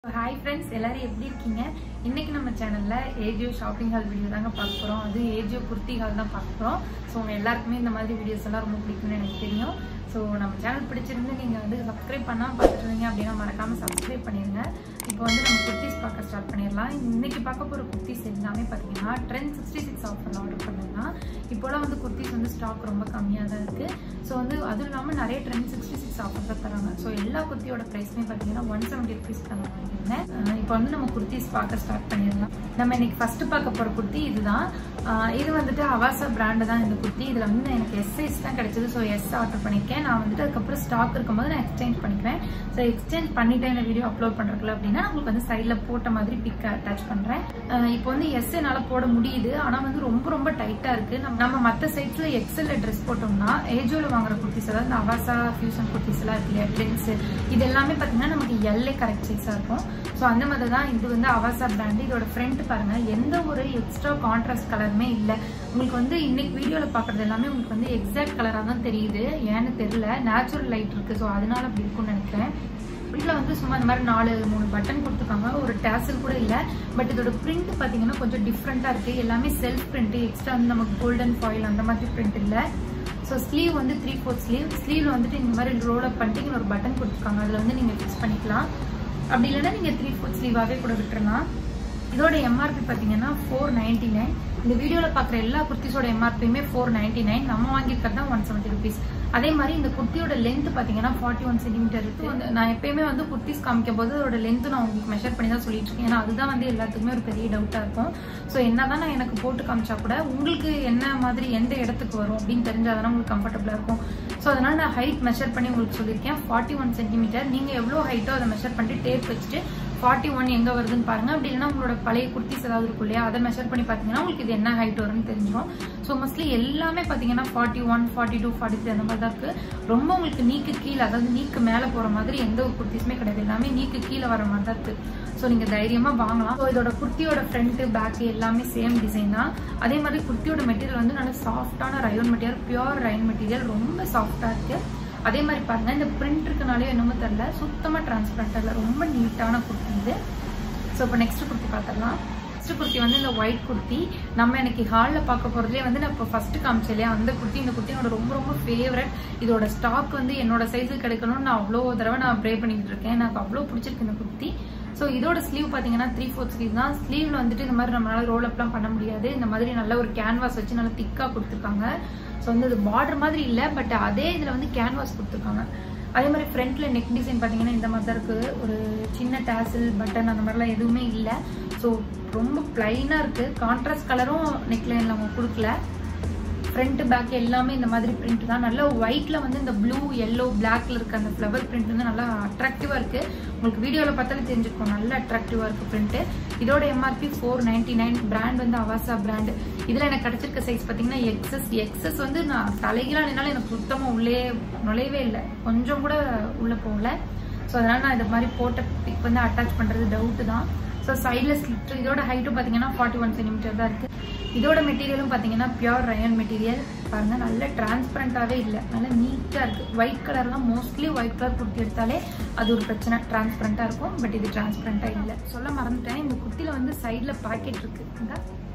hi friends எல்லாரும் எப்படி இருக்கீங்க இன்னைக்கு நம்ம சேனல்ல ஏஜியோ ஷாப்பிங் ஹால் வீடியோ தாங்க பார்க்க போறோம் அது ஏஜியோ குர்த்தி ஹால் தான் பார்க்க போறோம் ஸோ உங்க எல்லாருக்குமே இந்த மாதிரி வீடியோஸ் எல்லாம் ரொம்ப பிடிக்கும்னு எனக்கு தெரியும் ஸோ நம்ம சேனல் பிடிச்சிருந்து நீங்க வந்து சப்ஸ்கிரைப் பண்ணாம பார்த்துட்டு இருந்தீங்க அப்படின்னா மறக்காம சப்ஸ்கிரைப் பண்ணிருங்க இப்போ வந்து நம்ம குர்த்திஸ் பார்க்க ஸ்டார்ட் பண்ணிடலாம் இன்னைக்கு பார்க்க போற குர்த்திஸ் எல்லாமே பார்த்தீங்கன்னா ட்ரெண்ட் சிக்ஸ்டி சிக்ஸ் ஆஃபர்ல ஆர்டர் பண்ணலாம் இப்போலாம் வந்து குர்த்திஸ் வந்து ஸ்டாக் ரொம்ப கம்மியாக தான் இருக்கு ஸோ வந்து அதுவும் இல்லாமல் நிறைய ட்ரெண்ட் சிக்ஸ்டி சிக்ஸ் ஆஃபர் தான் தராங்க ஸோ எல்லா குர்த்தியோட ப்ரைஸுமே பார்த்தீங்கன்னா ஒன் செவன்ட்டி ருபீஸ் தான் நான் வாங்கியிருந்தேன் அஹ் இப்போ வந்து நம்ம குர்த்திஸ் பார்க்க ஸ்டார்ட் பண்ணிடலாம் நம்ம இன்னைக்கு ஃபர்ஸ்ட் பார்க்க போகிற குர்த்தி இதுதான் அஹ் இது வந்துட்டு அவாசா பிராண்டு தான் இந்த குர்த்தி இதில் வந்து எனக்கு எஸ் சைஸ் தான் கிடைச்சது ஸோ எஸ் ஆர்டர் பண்ணியிருக்கேன் நான் வந்துட்டு அதுக்கப்புறம் ஸ்டாக் இருக்கும்போது நான் எக்ஸ்சேஞ்ச் பண்ணிக்கிறேன் ஸோ எக்ஸ்சேஞ்ச் பண்ணிட்டு இந்த வீடியோ அப்லோட் பண்ணுறதுல அப்படின்னா உங்களுக்கு வந்து சைடில் போட்ட மாதிரி பிக் அட்டாச் பண்ணுறேன் இப்போ வந்து எஸ் என்னால் போட முடியுது ஆனால் வந்து ரொம்ப ரொம்ப டைட்டாக இருக்குது நம்ம நம்ம மற்ற சைட்ஸில் எக்ஸல்ல ட்ரெஸ் போட்டோம்னா ஏஜோவில் வாங்குற குர்த்திஸ் அதாவது இந்த அவாசா ஃபியூஷன் குர்த்திஸ் எல்லாம் இருக்கு இல்லையா ட்ரெண்ட்ஸ் இது எல்லாமே பார்த்தீங்கன்னா நமக்கு எல்லே கரெக்ட் சைஸாக இருக்கும் ஸோ அந்த மாதிரி தான் இது வந்து அவாசா பிராண்டு இதோட ஃப்ரண்ட் பாருங்க எந்த ஒரு எக்ஸ்ட்ரா கான்ட்ராஸ்ட் கலருமே இல்லை உங்களுக்கு வந்து இன்னைக்கு வீடியோவில் பார்க்குறது எல்லாமே உங்களுக்கு வந்து எக்ஸாக்ட் கலராக தான் தெரியுது ஏன்னு தெரியல நேச்சுரல் லைட் இருக்கு ஸோ அதனால அப்படி இருக்கும்னு நினைக்கிறேன் உள்ள வந்து சும்மா இந்த மாதிரி நாலு மூணு பட்டன் கொடுத்துருக்காங்க ஒரு டேசல் கூட இல்லை பட் இதோட பிரிண்ட் பார்த்தீங்கன்னா கொஞ்சம் டிஃப்ரெண்ட்டாக இருக்கு எல்லாமே செல்ஃப் பிரிண்ட் எக்ஸ்ட்ரா வந்து நமக்கு கோல்டன் ஃபாயில் அந்த மாதிரி பிரிண்ட் இல்லை ஸோ ஸ்லீவ் வந்து த்ரீ ஃபோர்த் ஸ்லீவ் ஸ்லீவ்ல வந்துட்டு இந்த மாதிரி ரோல் அப் பண்ணிட்டு இங்க ஒரு பட்டன் கொடுத்துருக்காங்க அதில் வந்து நீங்கள் ஃபிக்ஸ் பண்ணிக்கலாம் அப்படி இல்லைன்னா நீங்கள் த்ரீ ஃபோர்த் ஸ்லீவாகவே கூட விட்டுறலாம் இதோட எம்ஆர்பி பார்த்தீங்கன்னா ஃபோர் நைன்டி நைன் இந்த வீடியோவில் பார்க்குற எல்லா குர்த்திஸோட எம்ஆர்பியுமே ஃபோர் நைன்டி நைன் நம்ம வாங்கியிருக்கிறது தான் ஒன் செவன்ட்டி ருபீஸ் அதே மாதிரி இந்த குர்த்தியோட லென்த் பார்த்தீங்கன்னா ஃபார்ட்டி ஒன் சென்டிமீட்டர் இருக்கு வந்து நான் எப்பயுமே வந்து குர்த்திஸ் காமிக்கும் போது அதோட லென்த் நான் உங்களுக்கு மெஷர் பண்ணி தான் சொல்லிட்டு இருக்கேன் ஏன்னா அதுதான் வந்து எல்லாத்துக்குமே ஒரு பெரிய டவுட்டாக இருக்கும் ஸோ என்னதான் நான் எனக்கு போட்டு காமிச்சா கூட உங்களுக்கு என்ன மாதிரி எந்த இடத்துக்கு வரும் அப்படின்னு தெரிஞ்சாதானே உங்களுக்கு கம்ஃபர்டபுளாக இருக்கும் ஸோ அதனால நான் ஹைட் மெஷர் பண்ணி உங்களுக்கு சொல்லியிருக்கேன் ஃபார்ட்டி ஒன் சென்டிமீட்டர் நீங்கள் எவ்வளோ ஹைட்டோ அதை மெஷர் பண்ணிட்டு டேப் வச்சுட்டு ஃபார்ட்டி ஒன் எங்கே வருதுன்னு பாருங்க அப்படி இல்லைன்னா உங்களோட பழைய குர்த்திஸ் ஏதாவது இருக்கும் இல்லையா அதை மெஷர் பண்ணி பார்த்தீங்கன்னா உங்களுக்கு இது என்ன ஹைட் வரும்னு தெரிஞ்சிடும் ஸோ மோஸ்ட்லி எல்லாமே பார்த்தீங்கன்னா forty one forty two forty three அந்த மாதிரி தான் இருக்கு ரொம்ப உங்களுக்கு நீக்கு கீழே அதாவது நீக்கு மேலே போகிற மாதிரி எந்த ஒரு குர்த்திஸுமே கிடையாது எல்லாமே நீக்கு கீழே வர மாதிரி தான் இருக்கு ஸோ நீங்கள் தைரியமாக வாங்கலாம் ஸோ இதோட குர்த்தியோட ஃப்ரண்ட்டு பேக்கு எல்லாமே சேம் டிசைன் தான் அதே மாதிரி குர்த்தியோட மெட்டீரியல் வந்து நல்ல சாஃப்டான rayon material pure rayon material ரொம்ப சாஃப்டாக இருக்குது அதே மாதிரி பாருங்க இந்த பிரிண்ட் இருக்கனாலே என்னமோ தெரியல சுத்தமா டிரான்ஸ்பரண்டா இல்லை ரொம்ப நீட்டான குர்த்தி இது ஸோ இப்போ நெக்ஸ்ட் குர்த்தி பார்த்துடலாம் நெக்ஸ்ட் குர்த்தி வந்து இந்த ஒயிட் குர்த்தி நம்ம எனக்கு ஹாலில் பார்க்க போகிறதுலே வந்து நான் இப்போ ஃபர்ஸ்ட் காமிச்சேன் இல்லையா அந்த குர்த்தி இந்த குர்த்தி என்னோட ரொம்ப ரொம்ப ஃபேவரட் இதோட ஸ்டாக் வந்து என்னோட சைஸுக்கு கிடைக்கணும்னு நான் அவ்வளோ தடவை நான் ப்ரே பண்ணிட்டு இருக்கேன் எனக்கு அவ்வளோ பிடிச்சிருக்கு இந்த குர்த்தி ஸோ இதோட ஸ்லீவ் பார்த்தீங்கன்னா த்ரீ ஃபோர்த் ஸ்லீவ் தான் ஸ்லீவ்ல வந்துட்டு இந்த மாதிரி நம்மளால ரோல் அப்லாம் பண்ண முடியாது இந்த மாதிரி நல்ல ஒரு கேன்வாஸ் வச்சு நல்லா திக்காக கொடுத்துருக்காங்க ஸோ வந்து இது பார்டர் மாதிரி இல்லை பட் அதே இதில் வந்து கேன்வாஸ் கொடுத்துருக்காங்க அதே மாதிரி ஃப்ரண்ட்ல நெக் டிசைன் பார்த்தீங்கன்னா இந்த மாதிரி தான் இருக்குது ஒரு சின்ன டேசில் பட்டன் அந்த மாதிரிலாம் எதுவுமே இல்லை ஸோ ரொம்ப பிளைனாக இருக்குது கான்ட்ராஸ்ட் கலரும் நெக்லைனில் அவங்க கொடுக்கல ஃப்ரண்ட் பேக் எல்லாமே இந்த மாதிரி பிரிண்ட் தான் நல்லா ஒயிட்ல வந்து இந்த ப்ளூ எல்லோ பிளாக்ல இருக்க அந்த ஃப்ளவர் பிரிண்ட் வந்து நல்லா அட்ராக்டிவா இருக்கு உங்களுக்கு வீடியோவில் பார்த்தாலே தெரிஞ்சுக்கும் நல்லா அட்ராக்டிவா இருக்கு பிரிண்ட் இதோட MRP four ninety nine brand வந்து அவாசா பிராண்ட் இதுல எனக்கு கிடைச்சிருக்க சைஸ் பார்த்தீங்கன்னா எக்ஸஸ் எக்ஸஸ் வந்து நான் தலைகீழா நின்னாலும் எனக்கு சுத்தமா உள்ளே நுழையவே இல்லை கொஞ்சம் கூட உள்ள போகல ஸோ அதனால நான் இந்த மாதிரி போட்ட பிக் வந்து அட்டாச் பண்றது டவுட் தான் ஸோ சைடில் ஸ்லிட் இதோட ஹைட்டும் பார்த்தீங்கன்னா ஃபார்ட்டி ஒன் சென்டிமீட்டர் தான் இருக்கு இதோட மெட்டீரியலும் பார்த்தீங்கன்னா பியூர் ரயன் மெட்டீரியல் பாருங்க நல்ல டிரான்ஸ்பரண்டாகவே இல்லை நல்ல நீட்டாக இருக்கு ஒயிட் கலர்லாம் மோஸ்ட்லி ஒயிட் கலர் குர்த்தி எடுத்தாலே அது ஒரு பிரச்சனை டிரான்ஸ்பரண்டாக இருக்கும் பட் இது டிரான்ஸ்பரண்டாக இல்லை சொல்ல மறந்துட்டேன் இந்த குர்த்தியில் வந்து சைடில் பாக்கெட் இருக்கு இந்த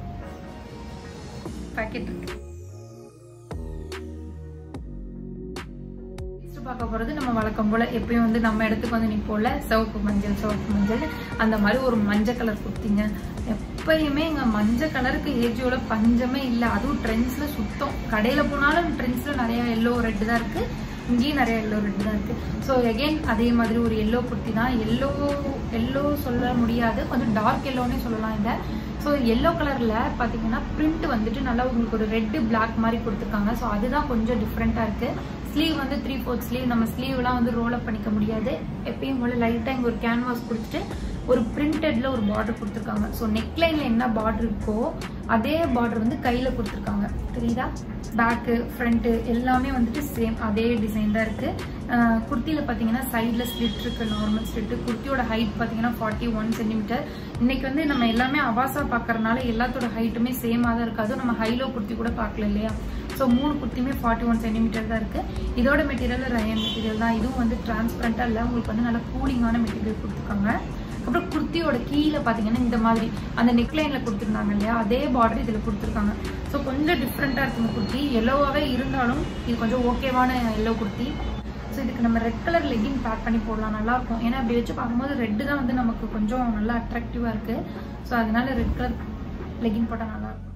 பாக்கெட் இருக்கு பார்க்க போறது நம்ம வழக்கம் போல எப்பயும் வந்து நம்ம இடத்துக்கு வந்து நிப்போல சிவப்பு மஞ்சள் சிவப்பு மஞ்சள் அந்த மாதிரி ஒரு மஞ்சள் கலர் குர்த்திங்க எப்பயுமே எங்க மஞ்சள் கலருக்கு ஏஜியோட பஞ்சமே இல்லை அதுவும் ட்ரெண்ட்ஸ்ல சுத்தம் கடையில போனாலும் ட்ரெண்ட்ஸ்ல நிறைய எல்லோ ரெட் தான் இருக்கு இங்கேயும் நிறைய எல்லோ ரெட் தான் இருக்கு ஸோ எகெயின் அதே மாதிரி ஒரு எல்லோ குர்த்தி தான் எல்லோ எல்லோ சொல்ல முடியாது கொஞ்சம் டார்க் எல்லோன்னே சொல்லலாம் இதை ஸோ எல்லோ கலரில் பார்த்தீங்கன்னா பிரிண்ட் வந்துட்டு நல்லா உங்களுக்கு ஒரு ரெட்டு பிளாக் மாதிரி கொடுத்துருக்காங்க ஸோ அதுதான் கொஞ்சம் டிஃப்ரெண்ட்டாக இருக்குது ஸ்லீவ் வந்து த்ரீ ஃபோர்த் ஸ்லீவ் நம்ம ஸ்லீவ்லாம் வந்து ரோல் அப் பண்ணிக்க முடியாது எப்பயும் போல லைட்டாக இங்கே ஒரு கேன்வாஸ் கொடுத்துட்டு ஒரு பிரிண்டட்ல ஒரு பார்டர் கொடுத்துருக்காங்க ஸோ நெக்லைன்ல என்ன பார்டர் இருக்கோ அதே பார்டர் வந்து கையில கொடுத்துருக்காங்க தெரியுதா பேக்கு ஃப்ரண்ட்டு எல்லாமே வந்துட்டு சேம் அதே டிசைன் தான் இருக்கு குர்த்தியில பார்த்தீங்கன்னா சைடில் ஸ்லிட் இருக்கு நார்மல் ஸ்லிட் குர்த்தியோட ஹைட் பார்த்தீங்கன்னா ஃபார்ட்டி ஒன் சென்டிமீட்டர் இன்னைக்கு வந்து நம்ம எல்லாமே அவாசா பார்க்கறதுனால எல்லாத்தோட ஹைட்டுமே சேமாக தான் இருக்காது நம்ம ஹைலோ குர்த்தி கூட பார்க்கல இல்லையா ஸோ மூணு குர்த்தியுமே ஃபார்ட்டி ஒன் சென்டிமீட்டர் தான் இருக்கு இதோட மெட்டீரியல் ரயன் மெட்டீரியல் தான் இதுவும் வந்து டிரான்ஸ்பரண்டா இல்லை உங்களுக்கு வந்து நல்ல கூலிங்கான மெட்டீரியல் கொடுத்துருக்காங்க அப்புறம் குர்த்தியோட கீழே பார்த்தீங்கன்னா இந்த மாதிரி அந்த நெக்லைனில் கொடுத்துருந்தாங்க இல்லையா அதே பார்டர் இதில் கொடுத்துருக்காங்க ஸோ கொஞ்சம் டிஃப்ரெண்ட்டாக இருக்குங்க குர்த்தி எல்லோவாகவே இருந்தாலும் இது கொஞ்சம் ஓகேவான எல்லோ குர்த்தி ஸோ இதுக்கு நம்ம ரெட் கலர் லெகின் பேக் பண்ணி போடலாம் நல்லா இருக்கும் ஏன்னா அப்படி வச்சு பார்க்கும்போது ரெட்டு தான் வந்து நமக்கு கொஞ்சம் நல்லா அட்ராக்டிவாக இருக்குது ஸோ அதனால ரெட் கலர் லெகின் போட்டால் நல்லா இருக்கும்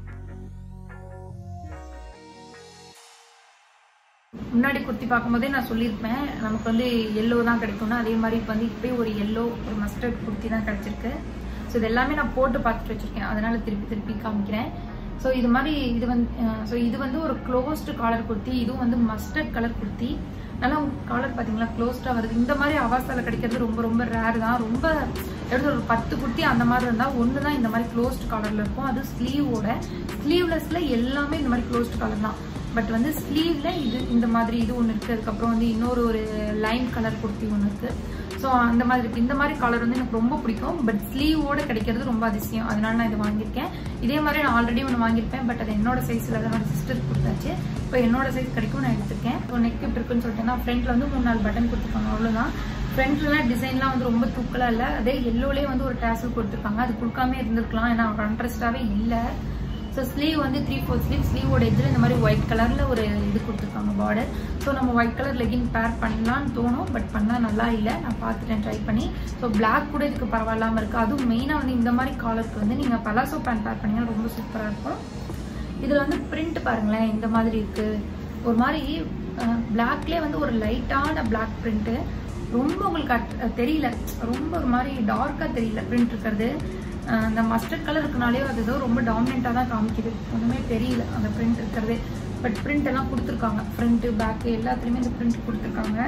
முன்னாடி குர்த்தி பார்க்கும்போதே நான் சொல்லியிருப்பேன் நமக்கு வந்து எல்லோ தான் கிடைக்கும்னா அதே மாதிரி இப்போ வந்து இப்போயே ஒரு எல்லோ ஒரு மஸ்டர்ட் குர்த்தி தான் கிடைச்சிருக்கு ஸோ இது எல்லாமே நான் போட்டு பார்த்துட்டு வச்சிருக்கேன் அதனால திருப்பி திருப்பி காமிக்கிறேன் ஸோ இது மாதிரி இது வந்து ஸோ இது வந்து ஒரு க்ளோஸ்டு காலர் குர்த்தி இதுவும் வந்து மஸ்டர்ட் கலர் குர்த்தி நல்லா காலர் பார்த்தீங்களா க்ளோஸ்டாக வருது இந்த மாதிரி அவாசால கிடைக்கிறது ரொம்ப ரொம்ப ரேர் தான் ரொம்ப எப்படி ஒரு பத்து குர்த்தி அந்த மாதிரி இருந்தால் ஒன்று தான் இந்த மாதிரி க்ளோஸ்டு காலரில் இருக்கும் அது ஸ்லீவோட ஸ்லீவ்லெஸ்ல எல்லாமே இந்த மாதிரி க்ளோஸ்டு காலர் தான் பட் வந்து ஸ்லீவ்ல இது இந்த மாதிரி இது ஒன்று இருக்குது அதுக்கப்புறம் வந்து இன்னொரு ஒரு லைம் கலர் குர்த்தி ஒன்று இருக்குது ஸோ அந்த மாதிரி இருக்கு இந்த மாதிரி கலர் வந்து எனக்கு ரொம்ப பிடிக்கும் பட் ஸ்லீவோட கிடைக்கிறது ரொம்ப அதிசயம் அதனால நான் இது வாங்கியிருக்கேன் இதே மாதிரி நான் ஆல்ரெடி ஒன்று வாங்கியிருப்பேன் பட் அது என்னோட சைஸில் தான் என்னோட சிஸ்டருக்கு கொடுத்தாச்சு இப்போ என்னோட சைஸ் கிடைக்கும் நான் எடுத்திருக்கேன் இப்போ நெக் இப்படி இருக்குன்னு சொல்லிட்டேன்னா ஃப்ரண்ட்ல வந்து மூணு நாலு பட்டன் கொடுத்துருக்காங்க அவ்வளோதான் ஃப்ரண்ட்லலாம் டிசைன்லாம் வந்து ரொம்ப தூக்கலாக இல்லை அதே எல்லோலேயே வந்து ஒரு டேசல் கொடுத்துருக்காங்க அது கொடுக்காம இருந்திருக்கலாம் ஏன்னா கான்ட்ராஸ்டாகவே இல்லை ஸோ ஸ்லீவ் வந்து த்ரீ ஃபோர் ஸ்லீவ் ஸ்லீவோட எஜ்ஜில் இந்த மாதிரி ஒயிட் கலரில் ஒரு இது கொடுத்துருக்காங்க பார்டர் ஸோ நம்ம ஒயிட் கலர் லெகின் பேர் பண்ணலான்னு தோணும் பட் பண்ணால் நல்லா இல்லை நான் பார்த்துட்டேன் ட்ரை பண்ணி ஸோ பிளாக் கூட இதுக்கு பரவாயில்லாமல் இருக்குது அதுவும் மெயினாக வந்து இந்த மாதிரி காலருக்கு வந்து நீங்கள் பலாசோ பேண்ட் பேர் பண்ணிங்கன்னா ரொம்ப சூப்பராக இருக்கும் இதில் வந்து பிரிண்ட் பாருங்களேன் இந்த மாதிரி இருக்குது ஒரு மாதிரி பிளாக்லேயே வந்து ஒரு லைட்டான பிளாக் பிரிண்ட்டு ரொம்ப உங்களுக்கு அட்- தெரியல ரொம்ப ஒரு மாதிரி டார்க்காக தெரியல பிரிண்ட் இருக்கிறது அஹ் அந்த மஸ்டர்ட் கலர் இருக்கனாலே அது ஏதோ ரொம்ப டாமினெண்ட்டாக தான் காமிக்குது ஒன்றுமே தெரியல அந்த பிரிண்ட் இருக்கிறது பட் பிரிண்ட் எல்லாம் கொடுத்துருக்காங்க ஃப்ரண்ட்டு பேக்கு எல்லாத்துலேயுமே இந்த பிரிண்ட் கொடுத்துருக்காங்க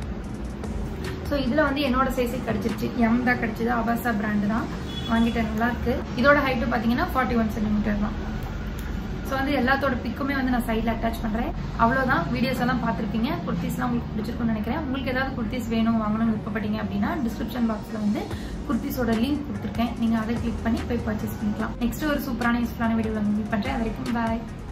ஸோ இதில் வந்து என்னோட சைஸே கிடச்சிருச்சு எம் தான் கிடச்சிது அபாசா பிராண்டு தான் வாங்கிட்டேன் நல்லா இருக்கு இதோட ஹைட்டு பார்த்தீங்கன்னா ஃபார்ட்டி ஒன் சென்டிமீட்டர் தான் ஸோ வந்து எல்லாத்தோட பிக்குமே வந்து நான் சைடில் அட்டாச் பண்ணுறேன் அவ்வளோதான் வீடியோஸ் எல்லாம் பார்த்துருப்பீங்க குர்த்திஸ்லாம் உங்களுக்கு பிடிச்சிருக்கும்னு நினைக்கிறேன் உங்களுக்கு ஏதாவது குர்த்திஸ் வேணும் வாங்கணும்னு விருப்பப்பட்டீங்க அப்படின்னா டிஸ்கிரிப்ஷன் பாக்ஸில் வந்து குர்த்திஸோட லிங்க் கொடுத்துருக்கேன் நீங்கள் அதை கிளிக் பண்ணி போய் பர்ச்சேஸ் பண்ணிக்கலாம் நெக்ஸ்ட் ஒரு சூப்பரான யூஸ்ஃபுல்லான வீடியோவில் மீட் பண்ணுறேன் அது வரைக்கும் பாய்